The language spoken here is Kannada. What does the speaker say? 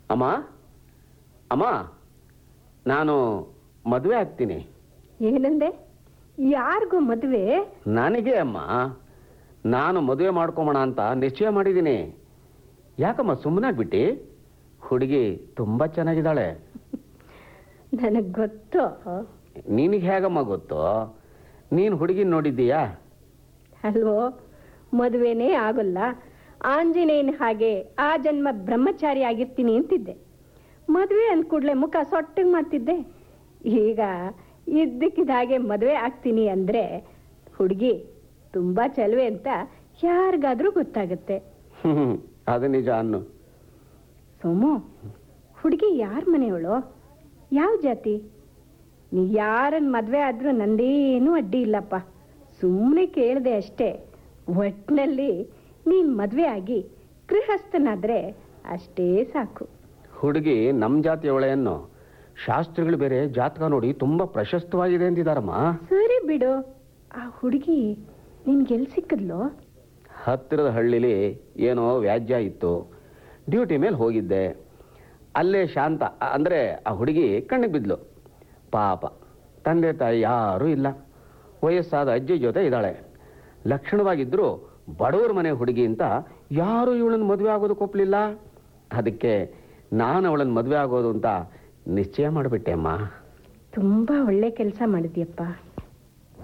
ಅಮ್ಮ ಅಮ್ಮ ನಾನು ಮದುವೆ ಆಗ್ತೀನಿ ಏನಂದೆ ಯಾರಿಗೂ ಮದುವೆ ನನಗೆ ಅಮ್ಮ ನಾನು ಮದುವೆ ಮಾಡ್ಕೊಂಬೋಣ ಅಂತ ನಿಶ್ಚಯ ಮಾಡಿದ್ದೀನಿ ಯಾಕಮ್ಮ ಸುಮ್ಮನಾಗ್ಬಿಟ್ಟು ಹುಡುಗಿ ತುಂಬ ಚೆನ್ನಾಗಿದ್ದಾಳೆ ನನಗೆ ಗೊತ್ತು ನಿನಗೆ ಹೇಗಮ್ಮ ಗೊತ್ತು ನೀನು ಹುಡುಗಿನ ನೋಡಿದ್ದೀಯಾ ಅಲ್ವೋ ಮದುವೆನೇ ಆಗೋಲ್ಲ ಆಂಜನೇಯನ ಹಾಗೆ ಆ ಜನ್ಮ ಬ್ರಹ್ಮಚಾರಿ ಆಗಿರ್ತೀನಿ ಅಂತಿದ್ದೆ ಮದುವೆ ಅಂದ ಕೂಡಲೇ ಮುಖ ಸೊಟ್ಟಿಗೆ ಮಾಡ್ತಿದ್ದೆ ಈಗ ಇದ್ದಕ್ಕಿದ್ದ ಹಾಗೆ ಮದುವೆ ಆಗ್ತೀನಿ ಅಂದರೆ ಹುಡುಗಿ ತುಂಬ ಚಲುವೆ ಅಂತ ಯಾರಿಗಾದ್ರೂ ಗೊತ್ತಾಗುತ್ತೆ ಹ್ಮ್, ಅದು ನಿಜ ಅನ್ನು ಸೋಮು ಹುಡುಗಿ ಯಾರ ಮನೆಯವಳು ಯಾವ ಜಾತಿ ನೀ ಯಾರನ್ನ ಮದುವೆ ಆದ್ರೂ ನಂದೇನೂ ಅಡ್ಡಿ ಇಲ್ಲಪ್ಪ ಸುಮ್ಮನೆ ಕೇಳಿದೆ ಅಷ್ಟೇ ಒಟ್ಟಿನಲ್ಲಿ ನೀನು ಮದುವೆ ಆಗಿ ಗೃಹಸ್ಥನಾದ್ರೆ ಅಷ್ಟೇ ಸಾಕು ಹುಡುಗಿ ನಮ್ಮ ಜಾತಿಯವಳೆಯನ್ನು ಶಾಸ್ತ್ರಿಗಳು ಬೇರೆ ಜಾತಕ ನೋಡಿ ತುಂಬ ಪ್ರಶಸ್ತವಾಗಿದೆ ಅಂತಿದಾರಮ್ಮ ಸರಿ ಬಿಡು ಆ ಹುಡುಗಿ ನಿನ್ಗೆಲ್ ಸಿಕ್ಕದ್ಲೋ ಹತ್ತಿರದ ಹಳ್ಳಿಲಿ ಏನೋ ವ್ಯಾಜ್ಯ ಇತ್ತು ಡ್ಯೂಟಿ ಮೇಲೆ ಹೋಗಿದ್ದೆ ಅಲ್ಲೇ ಶಾಂತ ಅ- ಅಂದ್ರೆ ಆ ಹುಡುಗಿ ಕಣ್ಣಿಗೆ ಬಿದ್ಲು ಪಾಪ ತಂದೆ ತಾಯಿ ಯಾರೂ ಇಲ್ಲ ವಯಸ್ಸಾದ ಅಜ್ಜಿ ಜೊತೆ ಇದ್ದಾಳೆ ಲಕ್ಷಣವಾಗಿದ್ರು ಬಡವರ ಮನೆ ಹುಡುಗಿ ಅಂತ ಯಾರು ಇವಳನ್ನ ಮದುವೆ ಆಗೋದಕ್ಕೆ ಒಪ್ಪಲಿಲ್ಲ ಅದಕ್ಕೆ ನಾನು ಅವಳನ್ನ ಮದುವೆ ಆಗೋದು ಅಂತ ನಿಶ್ಚಯ ಮಾಡಿಬಿಟ್ಟೆ ಅಮ್ಮ ತುಂಬಾ ಒಳ್ಳೆ ಕೆಲಸ ಮಾಡಿದ್ಯಪ್ಪ